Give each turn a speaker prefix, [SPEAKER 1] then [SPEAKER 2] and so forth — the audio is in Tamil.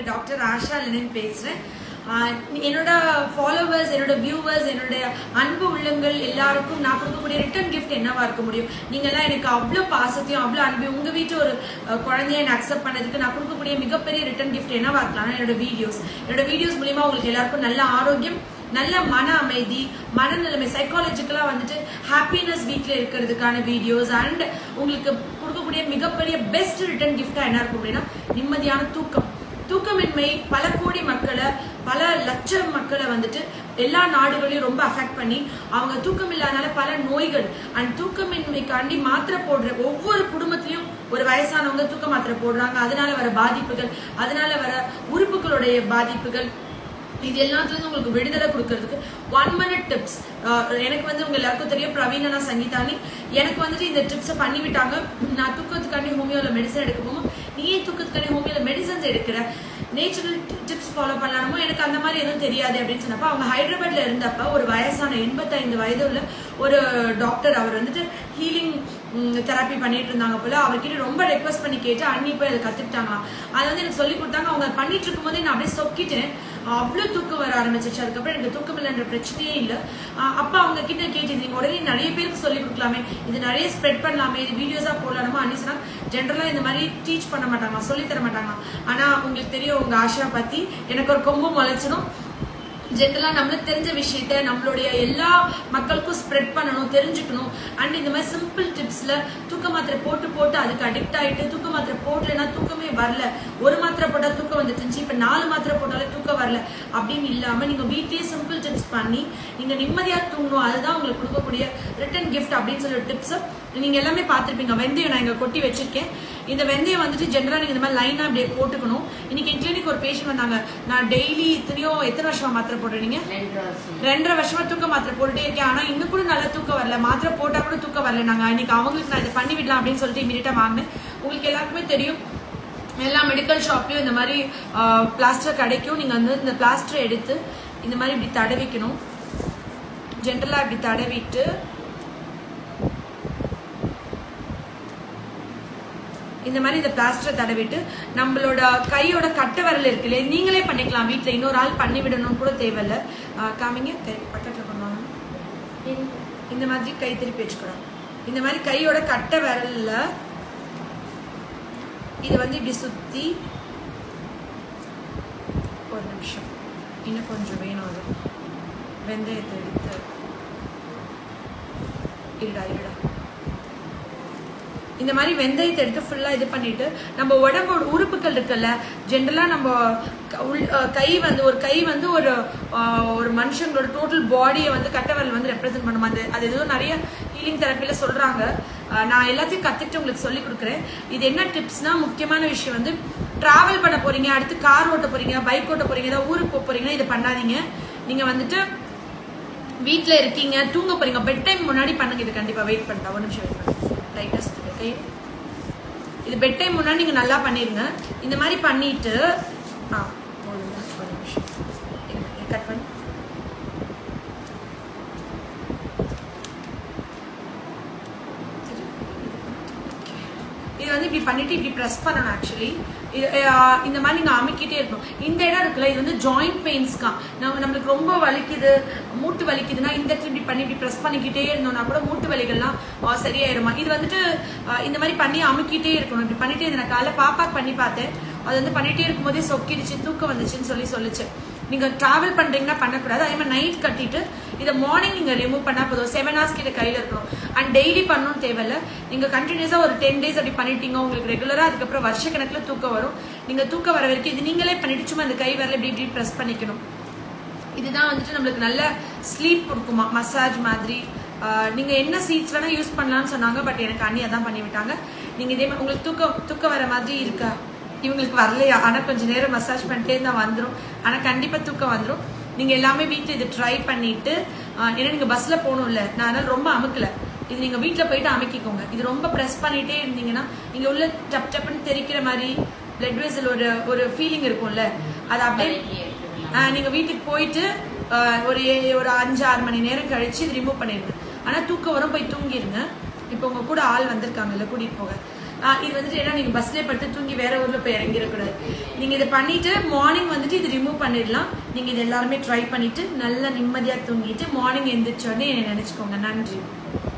[SPEAKER 1] டாக்டர் ஆஷா லெனின் பேசுறேன் ஆஹ் என்னோட ஃபாலோவர்ஸ் என்னோட வியூவர்ஸ் என்னோட அன்பு உள்ளங்கள் எல்லாருக்கும் நான் கொடுக்கக்கூடிய ரிட்டர்ன் கிஃப்ட் என்னவா இருக்க முடியும் நீங்கெல்லாம் எனக்கு அவ்வளோ பாசத்தையும் அவ்வளோ அன்பையும் உங்க வீட்டு ஒரு அஹ், குழந்தைய என்ன அக்செப்ட் பண்ணதுக்கு நான் கொடுக்கக்கூடிய மிகப்பெரிய ரிட்டர்ன் கிஃப்ட் என்னவா இருக்கலாம் என்னோட வீடியோஸ் என்னோட வீடியோஸ் மூலியமா உங்களுக்கு எல்லாருக்கும் நல்ல ஆரோக்கியம் நல்ல மன அமைதி மனநிலைமை சைக்காலஜிக்கலா வந்துட்டு ஹாப்பினஸ் வீட்ல இருக்கிறதுக்கான வீடியோஸ் அண்ட் உங்களுக்கு கொடுக்கக்கூடிய மிகப்பெரிய பெஸ்ட் ரிட்டர்ன் கிஃப்டா என்ன இருக்கும் அப்படின்னா நிம்மதியான தூக்கம் தூக்கமின்மை பல கோடி மக்களை பல லட்சம் மக்களை வந்துட்டு எல்லா நாடுகளையும் ரொம்ப அஃபெக்ட் பண்ணி அவங்க தூக்கம் இல்லாதனால பல நோய்கள் அண்ட் தூக்கமின்மைக்காண்டி மாத்திரை போடுற ஒவ்வொரு குடும்பத்திலயும் ஒரு வயசானவங்க தூக்க மாத்திரை போடுறாங்க அதனால வர பாதிப்புகள் அதனால வர உறுப்புகளுடைய பாதிப்புகள் இது எல்லாத்துலயும் உங்களுக்கு விடுதலை கொடுக்கறதுக்கு ஒன் மினிட் டிப்ஸ் எனக்கு வந்து உங்க எல்லாருக்கும் தெரியும் பிரவீனா சங்கீதானி எனக்கு வந்துட்டு இந்த டிப்ஸை பண்ணி விட்டாங்க நான் தூக்கத்துக்காண்டி ஹோமியோல மெடிசன் எடுக்க போகும் நீ ஏன் தூக்கத்துக்காண்டி ஹோமியோல மெடிசன்ஸ் எடுக்கிற நேச்சுரல் டிப்ஸ் ஃபாலோ பண்ணலாமோ எனக்கு அந்த மாதிரி எதுவும் தெரியாது அப்படின்னு சொன்னப்ப அவங்க ஹைதராபாத்ல இருந்தப்ப ஒரு வயசான எண்பத்தைந்து வயது உள்ள ஒரு டாக்டர் அவர் வந்துட்டு ஹீலிங் தெரப்பி பண்ணிட்டு இருந்தாங்க போல அவர்கிட்ட ரொம்ப ரெக்வஸ்ட் பண்ணி கேட்டு அன்னி போய் அதை கத்துக்கிட்டாங்களாம் அதை வந்து எனக்கு சொல்லி கொடுத்தாங்க அவங்க பண்ணிட்டு இருக்கும் போதே நான் அப்படியே சொக்கிட்டேன் அவ்வளவு தூக்கம் வர ஆரம்பிச்சிச்சு அதுக்கப்புறம் எனக்கு தூக்கம் இல்லைன்ற பிரச்சனையே இல்லை அப்ப அவங்க கிட்ட கேட்டிருந்தீங்க உடனே நிறைய பேருக்கு சொல்லி கொடுக்கலாமே இது நிறைய ஸ்ப்ரெட் பண்ணலாமே இது வீடியோஸா போடலாமா அன்னி சொன்னா ஜென்ரலா இந்த மாதிரி டீச் பண்ண மாட்டாங்க சொல்லி தர மாட்டாங்க ஆனா உங்களுக்கு தெரியும் உங்க ஆஷா பத்தி எனக்கு ஒரு கொம்பு முளைச்சிடும் ஜென்ரலா நம்மளுக்கு தெரிஞ்ச விஷயத்த நம்மளுடைய எல்லா மக்களுக்கும் ஸ்ப்ரெட் பண்ணணும் தெரிஞ்சுக்கணும் அண்ட் இந்த மாதிரி சிம்பிள் டிப்ஸ்ல தூக்க மாத்திரை போட்டு போட்டு அதுக்கு அடிக்ட் ஆயிட்டு தூக்க மாத்திரை போடலைன்னா தூக்கமே வரல ஒரு மாத்திரை போட்டா தூக்கம் வந்துட்டு இப்ப நாலு மாத்திரை போட்டாலே தூக்கம் வரல அப்படின்னு இல்லாம நீங்க வீட்லயே சிம்பிள் டிப்ஸ் பண்ணி நீங்க நிம்மதியா தூங்கணும் அதுதான் உங்களுக்கு கொடுக்கக்கூடிய ரிட்டன் கிஃப்ட் அப்படின்னு சொல்லி டிப்ஸ் நீங்க எல்லாமே பார்த்திருப்பீங்க வெந்தயம் நான் இங்க கொட்டி வச்சிருக்கேன் இந்த வெந்தயம் வந்துட்டு ஜென்ரலா நீங்க இந்த மாதிரி லைனா அப்படியே போட்டுக்கணும் இன்னைக்கு என் கிளினிக் ஒரு பேஷண்ட் வந்தாங்க நான் டெய்லி இத்தனையோ எத்தனை வருஷமா மாத்திரை போடுறீங்க ரெண்டரை வருஷமா தூக்க மாத்திரை போட்டுட்டே இருக்கேன் ஆனா இன்னும் கூட நல்லா தூக்கம் வரல மாத்திரை போட்டா கூட தூக்கம் வரல நாங்க இன்னைக்கு அவங்களுக்கு நான் இதை பண்ணி விடலாம் அப்படின்னு சொல்லிட்டு இமீடியட்டா வாங்கினேன் உங்களுக்கு எல்லாருக்குமே தெரியும் எல்லா மெடிக்கல் ஷாப்லயும் இந்த மாதிரி பிளாஸ்டர் கிடைக்கும் நீங்க வந்து இந்த பிளாஸ்டர் எடுத்து இந்த மாதிரி இப்படி தடவிக்கணும் ஜென்ரலா இப்படி தடவிட்டு இந்த மாதிரி இந்த பிளாஸ்டரை தடவிட்டு நம்மளோட கையோட கட்டை விரல் இருக்கு இல்லையா நீங்களே பண்ணிக்கலாம் வீட்ல இன்னொரு ஆள் பண்ணி விடணும்னு கூட தேவையில்ல ஆஹ் காமிங்க கை பக்கத்துல பண்ணுவாங்க இந்த மாதிரி கை திருப்பி வச்சுக்கிறோம் இந்த மாதிரி கையோட கட்டை விரல்ல இது வந்து இப்படி சுத்தி ஒரு நிமிஷம் இன்னும் கொஞ்சம் வேணும் அது வெந்தயத்தை எடுத்து இருடா இருடா இந்த மாதிரி வெந்தயத்தை எடுத்து ஃபுல்லா இது பண்ணிட்டு நம்ம உடம்போட உறுப்புகள் இருக்குல்ல ஜென்ரலா நம்ம க- உள்- அஹ் கை வந்து ஒரு கை வந்து ஒரு ஆஹ், ஒரு மனுஷங்களோட டோட்டல் பாடியை வந்து கட்டவரல் வந்து ரெப்ரசென்ட் பண்ணும் அது அது ஏதோ நிறைய ஹீலிங் தெரப்பில சொல்றாங்க ஆஹ், நான் எல்லாத்தையும் கத்துக்கிட்டு உங்களுக்கு சொல்லி கொடுக்குறேன் இது என்ன டிப்ஸ்னா முக்கியமான விஷயம் வந்து டிராவல் பண்ண போறீங்க அடுத்து கார் ஓட்ட போறீங்க பைக் ஓட்ட போறீங்க ஏதாவது ஊருக்கு போக போறீங்கன்னா இதை பண்ணாதீங்க நீங்க வந்துட்டு வீட்ல இருக்கீங்க தூங்க போறீங்க பெட் டைம் முன்னாடி பண்ணுங்க இது கண்டிப்பா வெயிட் பண்ணா ஒரு நிமிஷம் வெயிட் பண்ணுங்க லைட்டஸ்ட் கை இது பெட் டைம் முன்னாடி நீங்க நல்லா பண்ணிருங்க இந்த மாதிரி பண்ணிட்டு ஆ போதுங்க ஒரு நிமிஷம் கட் பண்ணி இது வந்து இப்படி பண்ணிட்டு இப்படி ப்ரெஸ் பண்ணணும் ஆக்சுவலி இது அஹ், இந்த மாதிரி நீங்க அமுக்கிட்டே இருக்கணும் இந்த இடம் இருக்குல்ல இது வந்து ஜாயிண்ட் பெயின்ஸ்க்கா நம்ம நம்மளுக்கு ரொம்ப வலிக்குது மூட்டு வலிக்குதுன்னா இந்த இடத்துல இப்படி பண்ணி இப்படி ப்ரெஸ் பண்ணிக்கிட்டே இருந்தோம்னா கூட மூட்டு வலிகள்லாம் அஹ், சரியாயிருமா இது வந்துட்டு அஹ், இந்த மாதிரி பண்ணி அமுக்கிட்டே இருக்கணும் இப்படி பண்ணிட்டே இருந்தேன் காலைல பாப்பாக்கு பண்ணி பார்த்தேன் அது வந்து பண்ணிட்டே இருக்கும்போதே சொக்கிடுச்சு தூக்கம் வந்துச்சுன்னு சொல்லி சொல்லுச்சு நீங்க டிராவல் பண்றீங்கன்னா பண்ணக்கூடாது அதே மாதிரி நைட் கட்டிட்டு இதை மார்னிங் நீங்க ரிமூவ் பண்ணா போதும் செவன் ஹவர்ஸ் கிட்ட கையில இருக்கணும் அண்ட் டெய்லி பண்ணணும் தேவையில்ல நீங்க கண்டினியூஸா ஒரு டென் டேஸ் அப்படி பண்ணிட்டீங்க உங்களுக்கு ரெகுலரா அதுக்கப்புறம் வருஷ கணக்குல தூக்கம் வரும் நீங்க தூக்கம் வர வரைக்கும் இது நீங்களே பண்ணிட்டு சும்மா இந்த கை வரல இப்படி இப்படி ப்ரெஸ் பண்ணிக்கணும் இதுதான் வந்துட்டு நம்மளுக்கு நல்ல ஸ்லீப் கொடுக்குமா மசாஜ் மாதிரி ஆஹ் நீங்க என்ன சீட்ஸ் வேணா யூஸ் பண்ணலாம்னு சொன்னாங்க பட் எனக்கு அண்ணி அதான் பண்ணி விட்டாங்க நீங்க இதே மாதிரி உங்களுக்கு தூக்கம் தூக்கம் வர மாதிரி இருக்கா இவங்களுக்கு வரலையா ஆனா கொஞ்ச நேரம் மசாஜ் பண்ணிட்டே இருந்தா வந்துரும் ஆனா கண்டிப்பா தூக்கம் வந்துரும் நீங்க எல்லாமே வீட்டுல இது ட்ரை பண்ணிட்டு ஆஹ் ஏன்னா நீங்க பஸ்ல போகணும்ல நான் அதனால ரொம்ப அமுக்கல இது நீங்க வீட்ல போயிட்டு அமைக்கிக்கோங்க இது ரொம்ப ப்ரெஸ் பண்ணிட்டே இருந்தீங்கன்னா நீங்க உள்ள டப் டப்னு தெரிக்கிற மாதிரி பிளட் வெசல் ஒரு ஒரு ஃபீலிங் இருக்கும்ல அது அப்படியே ஆஹ் நீங்க வீட்டுக்கு போயிட்டு ஆஹ் ஒரு ஏ- ஒரு அஞ்சு ஆறு மணி நேரம் கழிச்சு இது ரிமூவ் பண்ணிருங்க ஆனா தூக்கம் வரும் போய் தூங்கிருங்க இப்போ உங்க கூட ஆள் வந்திருக்காங்கல்ல கூட்டிட்டு போக ஆஹ் இது வந்துட்டு ஏன்னா நீங்க பஸ்ல படுத்து தூங்கி வேற ஊர்ல போய் இறங்கிடக்கூடாது நீங்க இதை பண்ணிட்டு மார்னிங் வந்துட்டு இது ரிமூவ் பண்ணிடலாம் நீங்க இது எல்லாருமே ட்ரை பண்ணிட்டு நல்லா நிம்மதியா தூங்கிட்டு மார்னிங் எந்திரிச்ச உடனே என்னை நினைச்சுக்கோங்க நன்றி